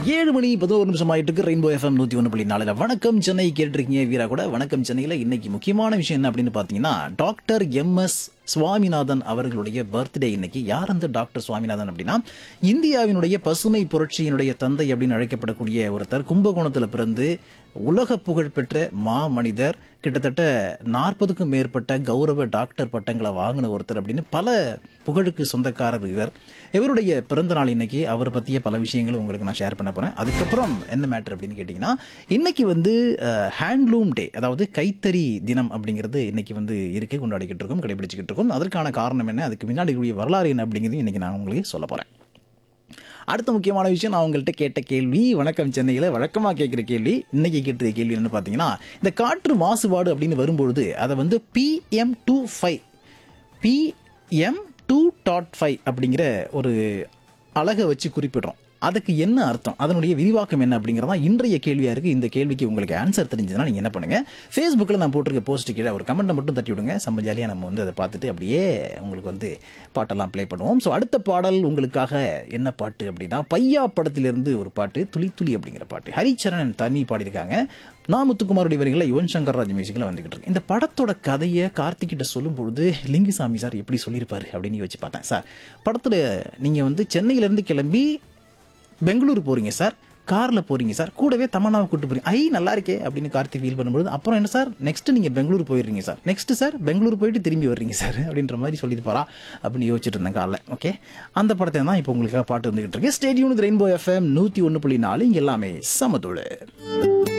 ஏழு மணி பதினோரு நிமிஷம் ஆயிட்டு இருக்கு ரெயின்போ எஃப்எம் நூத்தி ஒன்று புள்ளி நாலுல வணக்கம் சென்னை கேட்டிருக்கீங்க வீரா கூட வணக்கம் சென்னையில இன்னைக்கு முக்கியமான விஷயம் என்ன அப்படின்னு பாத்தீங்கன்னா டாக்டர் எம் எஸ் சுவாமிநாதன் அவர்களுடைய பர்த்டே இன்னைக்கு யார் அந்த டாக்டர் சுவாமிநாதன் அப்படின்னா இந்தியாவினுடைய பசுமை புரட்சியினுடைய தந்தை அப்படின்னு அழைக்கப்படக்கூடிய ஒருத்தர் கும்பகோணத்துல பிறந்து உலக புகழ் பெற்ற மா மனிதர் கிட்டத்தட்ட நாற்பதுக்கும் மேற்பட்ட கௌரவ டாக்டர் பட்டங்களை வாங்கின ஒருத்தர் அப்படின்னு பல புகழுக்கு சொந்தக்காரர் இவர் இவருடைய பிறந்த நாள் இன்னைக்கு அவர் பற்றிய பல விஷயங்களும் உங்களுக்கு நான் ஷேர் பண்ண போகிறேன் அதுக்கப்புறம் என்ன மேட்டர் அப்படின்னு கேட்டிங்கன்னா இன்னைக்கு வந்து ஹேண்ட்லூம் டே அதாவது கைத்தறி தினம் அப்படிங்கிறது இன்னைக்கு வந்து இருக்கு கொண்டாடிக்கிட்டு இருக்கோம் கடைபிடிச்சிக்கிட்டு இருக்கோம் அதற்கான காரணம் என்ன அதுக்கு முன்னாடி இருக்கக்கூடிய வரலாறு என்ன அப்படிங்கிறது இன்னைக்கு நான் உங்களுக்கு சொல்ல போகிறேன் அடுத்த முக்கியமான விஷயம் நான் உங்கள்கிட்ட கேட்ட கேள்வி வணக்கம் சென்னையில் வழக்கமாக கேட்குற கேள்வி இன்னைக்கு கேட்ட கேள்வி என்னன்னு பார்த்தீங்கன்னா இந்த காற்று மாசுபாடு அப்படின்னு வரும்பொழுது அதை வந்து PM two five PM two dot five அப்படிங்கிற ஒரு அழகை வச்சு குறிப்பிடுறோம் அதுக்கு என்ன அர்த்தம் அதனுடைய விரிவாக்கம் என்ன அப்படிங்கிறதா இன்றைய கேள்வியாக இருக்குது இந்த கேள்விக்கு உங்களுக்கு ஆன்சர் தெரிஞ்சதுன்னா நீங்கள் என்ன பண்ணுங்கள் ஃபேஸ்புக்கில் நான் போட்டிருக்க போஸ்ட் கீழே ஒரு கமெண்ட்டை மட்டும் தட்டி விடுங்க செம்ம ஜாலியாக நம்ம வந்து அதை பார்த்துட்டு அப்படியே உங்களுக்கு வந்து பாட்டெல்லாம் ப்ளே பண்ணுவோம் ஸோ அடுத்த பாடல் உங்களுக்காக என்ன பாட்டு அப்படின்னா பையா படத்திலிருந்து ஒரு பாட்டு துளி துளி அப்படிங்கிற பாட்டு ஹரிச்சரணன் தனி பாடியிருக்காங்க நான் முத்துக்குமாருடைய வரிகளில் யுவன் சங்கர் ராஜ் மியூசிக்கில் வந்துகிட்டு இருக்கு இந்த படத்தோட கதையை கார்த்திகிட்ட சொல்லும் பொழுது லிங்குசாமி சார் எப்படி சொல்லியிருப்பாரு அப்படின்னு யோசிச்சு பார்த்தேன் சார் படத்தில் நீங்கள் வந்து சென்னையிலேருந்து கிளம்பி பெங்களூர் போறீங்க சார் காரில் போறீங்க சார் கூடவே தமன்னாவை கூட்டு போறீங்க ஐ நல்லா இருக்கே அப்படின்னு கார்த்தி ஃபீல் பண்ணும்போது அப்புறம் என்ன சார் நெக்ஸ்ட் நீங்கள் பெங்களூர் போயிடுறீங்க சார் நெக்ஸ்ட் சார் பெங்களூர் போயிட்டு திரும்பி வர்றீங்க சார் அப்படின்ற மாதிரி சொல்லியிருப்பாரா அப்படின்னு யோசிச்சுட்டு இருந்தேன் காலைல ஓகே அந்த படத்தை தான் இப்போ உங்களுக்காக பாட்டு வந்துகிட்டு இருக்கு ஸ்டேடியம் ரெயின்போ எஃப்எம் நூற்றி ஒன்று புள்ளி நாலு இங்கே எல்லாமே சமதோடு